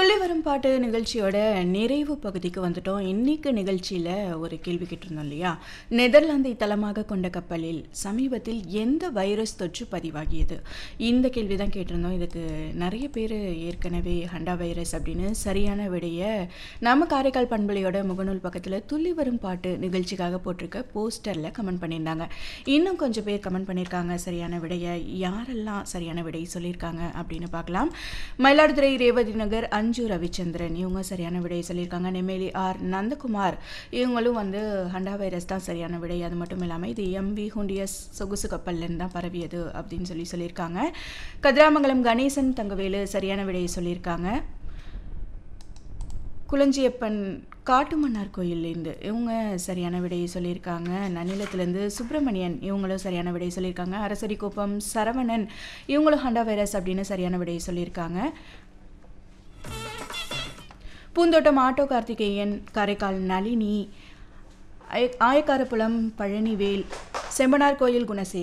துள்ளி வரும் பாட்டு நிகழ்ச்சியோட நிறைவு பகுதிக்கு வந்துட்டோம் இன்னைக்கு நிகழ்ச்சியில் ஒரு கேள்வி கேட்டிருந்தோம் இல்லையா நெதர்லாந்தை தளமாக கொண்ட கப்பலில் சமீபத்தில் எந்த வைரஸ் தொற்று பதிவாகியது இந்த கேள்வி தான் கேட்டிருந்தோம் இதுக்கு நிறைய பேர் ஏற்கனவே ஹண்டா வைரஸ் அப்படின்னு சரியான விடைய நம்ம காரைக்கால் பண்பலையோட முகநூல் பக்கத்தில் துள்ளி வரும் பாட்டு நிகழ்ச்சிக்காக போட்டிருக்க போஸ்டரில் கமெண்ட் பண்ணியிருந்தாங்க இன்னும் கொஞ்சம் பேர் கமெண்ட் பண்ணியிருக்காங்க சரியான விடையை யாரெல்லாம் சரியான விடை சொல்லியிருக்காங்க அப்படின்னு பார்க்கலாம் மயிலாடுதுறை ரேவதி நகர் அஞ்சு ரவிச்சந்திரன் இவங்க சரியான விடை சொல்லியிருக்காங்க நெமேலி ஆர் நந்தகுமார் இவங்களும் வந்து ஹண்டா வைரஸ் தான் சரியான விடை அது மட்டும் இல்லாமல் இது எம்வி ஹுண்டியஸ் சொகுசு கப்பல்லேருந்து தான் பரவியது அப்படின்னு சொல்லி சொல்லியிருக்காங்க கதிராமங்கலம் கணேசன் தங்கவேலு சரியான விடையை சொல்லியிருக்காங்க குளஞ்சியப்பன் காட்டுமன்னார் கோயிலேருந்து இவங்க சரியான விடையை சொல்லியிருக்காங்க நன்னிலத்துலேருந்து சுப்பிரமணியன் இவங்களும் சரியான விடையை சொல்லியிருக்காங்க அரசரி குப்பம் சரவணன் இவங்களும் ஹண்டா வைரஸ் அப்படின்னு சரியான விடையை சொல்லியிருக்காங்க பூந்தோட்டம் ஆட்டோ கார்த்திகேயன் காரைக்கால் நளினி ஆய- ஆயக்காரப்புலம் பழனிவேல் செம்பனார் கோயில் குணசேகர்